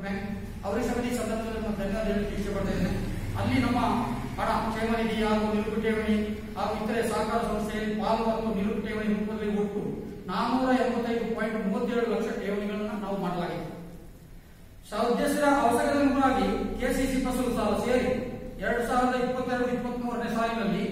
Bank ಅವರಿಗೆ ಸಮಿತಿ ಸಂದರ್ಭದಲ್ಲಿ ನಾನು ಧನ್ಯವಾದ ಹೇಳಲಿಕ್ಕೆ ಇಷ್ಟಪಡ್ತಾ ಇದ್ದೇನೆ ಅಲ್ಲಿ ನಮ್ಮ ಹಣ ಕ್ಷೇಮ ನಿಧಿ ಹಾಗೂ ನಿಲುವು ಠೇವಣಿ ಹಾಗೂ ಇತರೆ ಸಹಕಾರ ಸಂಸ್ಥೆಯಲ್ಲಿ ಪಾಲು ಮತ್ತು ನಿಲುವು ಠೇವಣಿ ರೂಪದಲ್ಲಿ ಒಟ್ಟು ನಾನೂರ ಎಂಬತ್ತೈದು ಪಾಯಿಂಟ್ ಮೂವತ್ತೇಳು ಲಕ್ಷ ಠೇವಣಿಗಳನ್ನು ನಾವು ಮಾಡಲಾಗಿದೆ ಸದಸ್ಯರ ಅವಸರಗನುಗುಣವಾಗಿ ಕೆಸಿಸಿ ಫಸಲು ಸಾಲ ಸೇರಿ ಎರಡ್ ಸಾವಿರದ ಇಪ್ಪತ್ತೆರಡು ಇಪ್ಪತ್ತ್ ಮೂರನೇ ಸಾಲಿನಲ್ಲಿ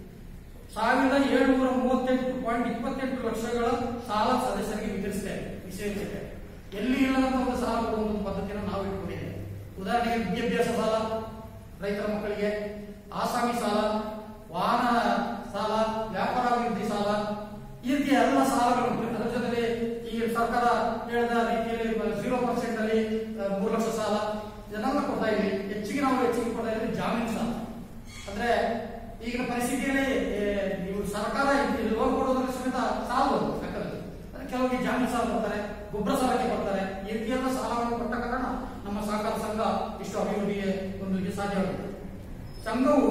ಸಾವಿರದ ಏಳುನೂರ ಮೂವತ್ತೆಂಟು ಪಾಯಿಂಟ್ ಇಪ್ಪತ್ತೆಂಟು ಲಕ್ಷಗಳ ಸಾಲ ಸದಸ್ಯರಿಗೆ ವಿತರಿಸಿದೆ ವಿಶೇಷತೆ ಎಲ್ಲಿ ಇಲ್ಲದಂತ ಒಂದು ಸಾಲ ಕೊಡುವ ಒಂದು ಪದ್ಧತಿಯನ್ನು ನಾವು ಇಟ್ಕೊಂಡಿದ್ದೇವೆ ಉದಾಹರಣೆಗೆ ವಿದ್ಯಾಭ್ಯಾಸ ಸಾಲ ರೈತರ ಮಕ್ಕಳಿಗೆ ಆಸಾಮಿ ಸಾಲ ವಾಹನ ಸಾಲ ವ್ಯಾಪಾರಾಭಿವೃದ್ಧಿ ಸಾಲ ಈ ರೀತಿಯ ಎಲ್ಲ ಸಾಲಗಳು ಉಂಟು. ಅದರ ಜೊತೆಗೆ ಈ ಸರ್ಕಾರ ಹೇಳಿದ ರೀತಿಯಲ್ಲಿ ಜೀರೋ ಪರ್ಸೆಂಟ್ ಅಲ್ಲಿ ಆ, ಮೂರು ಲಕ್ಷ ಸಾಲ ಇದನ್ನೆಲ್ಲ ಕೊಡ್ತಾ ಇದ್ವಿ ಹೆಚ್ಚಿಗೆ ನಾವು ಹೆಚ್ಚಿಗೆ ಕೊಡ್ತಾ ಇದ್ವಿ ಜಾಮೀನು ಸಾಲ ಅಂದ್ರೆ ಈಗಿನ ಪರಿಸ್ಥಿತಿಯಲ್ಲಿ ಏ, ನೀವು ಸರ್ಕಾರ ಲೋನ್ ಕೊಡೋದ್ರ ಸಮೇತ ಸಾಲಬಹುದು ಲೆಕ್ಕದಲ್ಲಿ ಅಂದ್ರೆ ಕೆಲವರಿಗೆ ಜಾಮೀನು ಸಾಲ ಕೊಡ್ತಾರೆ ಗೊಬ್ಬರ ಸಾಲಕ್ಕೆ ಕೊಡ್ತಾರೆ ಈ ರೀತಿಯೆಲ್ಲ ಸಾಲವನ್ನು ಕೊಟ್ಟ ಕಾರಣ ನಮ್ಮ ಸಹಕಾರ ಸಂಘ ಇಷ್ಟು ಅಭಿವೃದ್ಧಿಗೆ ಒಂದು ಸಾಧ್ಯವಾಗಿದೆ ಸಂಘವು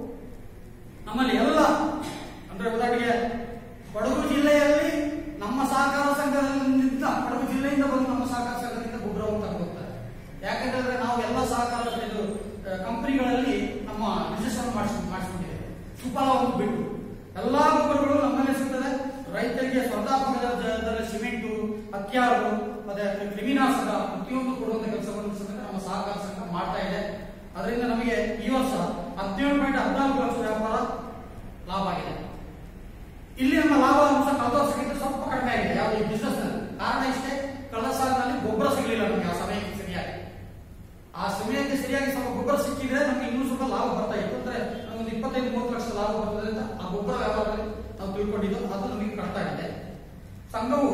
ನಮ್ಮಲ್ಲಿ ಎಲ್ಲ ಅಂದ್ರೆ ಉದಾಹರಣೆಗೆ ಕೊಡಗು ಜಿಲ್ಲೆಯಲ್ಲಿ ನಮ್ಮ ಸಹಕಾರ ಸಂಘದಿಂದ ಕೊಡಗು ಜಿಲ್ಲೆಯಿಂದ ಬಂದು ನಮ್ಮ ಸಹಕಾರ ಸಂಘದಿಂದ ಗೊಬ್ಬರವನ್ನು ತಗೊಂಡು ಹೋಗ್ತಾರೆ ಯಾಕಂದ್ರೆ ನಾವು ಎಲ್ಲ ಸಹಕಾರ ಇದು ಕಂಪನಿಗಳಲ್ಲಿ ನಮ್ಮ ರಿಜಿಸ್ಟರ್ ಮಾಡಿಸ್ ಮಾಡಿಸ್ಕೊಂಡಿದ್ದೇವೆ ಸುಫಲವನ್ನು ಬಿಟ್ಟು ಎಲ್ಲಾ ಗೊಬ್ಬರಗಳು ನಮ್ಮಲ್ಲೇ ಸಿಗ್ತದೆ ರೈತರಿಗೆ ಸ್ಪರ್ಧಾತ್ಮಕ ದರದಲ್ಲಿ ಸಿಮೆಂಟು ಅಕ್ಕಿಯಾರು ಮತ್ತೆ ಕ್ರಿಮಿನಾಶಕ ಪ್ರತಿಯೊಂದು ಕೊಡುವಂತ ಕೆಲಸವನ್ನು ಸಮೇತ ನಮ್ಮ ಸಹಕಾರ ಸಂಘ ಮಾಡ್ತಾ ಇದೆ ಅದರಿಂದ ನಮಗೆ ಈ ವರ್ಷ ಹದಿನೇಳು ಪಾಯಿಂಟ್ ಹದಿನಾಲ್ಕು ಲಕ್ಷ ವ್ಯಾಪಾರ ಲಾಭ ಆಗಿದೆ ಇಲ್ಲಿ ನಮ್ಮ ಲಾಭ ಅಂಶ ಕಳೆದ ವರ್ಷಕ್ಕಿಂತ ಸ್ವಲ್ಪ ಕಡಿಮೆ ಆಗಿದೆ ಯಾವುದು ಈ ಬಿಸ್ನೆಸ್ ನಲ್ಲಿ ಕಾರಣ ಇಷ್ಟೇ ಕಳೆದ ಸಾಲಿನಲ್ಲಿ ಗೊಬ್ಬರ ಸಿಗಲಿಲ್ಲ ನಮಗೆ ಆ ಸಮಯಕ್ಕೆ ಸರಿಯಾಗಿ ಆ ಸಮಯಕ್ಕೆ ಸರಿಯಾಗಿ ಸ್ವಲ್ಪ ಗೊಬ್ಬರ ಸಿಕ್ಕಿದ್ರೆ ನಮ್ಗೆ ಇನ್ನೂ ಸ್ವಲ್ಪ ಲಾಭ ಬರ್ತಾ ಇತ್ತು ಅಂದ್ರೆ ಒಂದು ಇಪ್ಪತ್ತೈದು ಮೂವತ್ತು ಲಕ್ಷ ಲಾಭ ಬರ್ತದೆ ಅಂತ ಆ ಗೊಬ್ಬರ ವ್ಯಾಪಾರದಲ್ಲಿ ನಾವು ತಿಳ್ಕೊಂಡಿದ್ದು ಅದು ನಮಗೆ ಕಷ್ಟ ಆಗಿದೆ ಸಂಘವು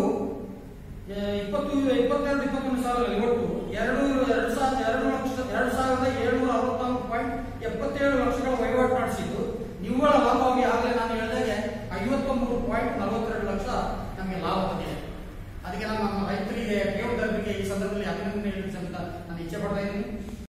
ಆ, ಇಪ್ಪತ್ತು ಇಪ್ಪತ್ತೆರಡು ಇಪ್ಪತ್ತೊಂದು ಸಾಲದಲ್ಲಿ ಒಟ್ಟು ಎರಡು ಎರಡು ಸಾವಿರದ ಎರಡು ಲಕ್ಷ ಎರಡು ಸಾವಿರದ ಏಳ್ನೂರ ಅರವತ್ನಾಲ್ಕು ಪಾಯಿಂಟ್ ಎಪ್ಪತ್ತೇಳು ಲಕ್ಷಗಳ ವಹಿವಾಟು ನಡೆಸಿದ್ದು ನಿವ್ವಳ ಲಾಭವಾಗಿ ಆಗಲೇ ನಾನು ಹೇಳಿದಾಗೆ ಐವತ್ತೊಂಬತ್ತು ಪಾಯಿಂಟ್ ನಲವತ್ತೆರಡು ಲಕ್ಷ ನಮಗೆ ಲಾಭ ಬಂದಿದೆ ಅದಕ್ಕೆ ನಾನು ನಮ್ಮ ರೈತರಿಗೆ ಠೇವಣಿದಾರರಿಗೆ ಈ ಸಂದರ್ಭದಲ್ಲಿ ಅಭಿನಂದನೆ ಹೇಳಲಿಕ್ಕೆ ಸಮೇತ ನಾನು ಇಚ್ಛೆ ಪಡ್ತಾ ಇದ್ದೀನಿ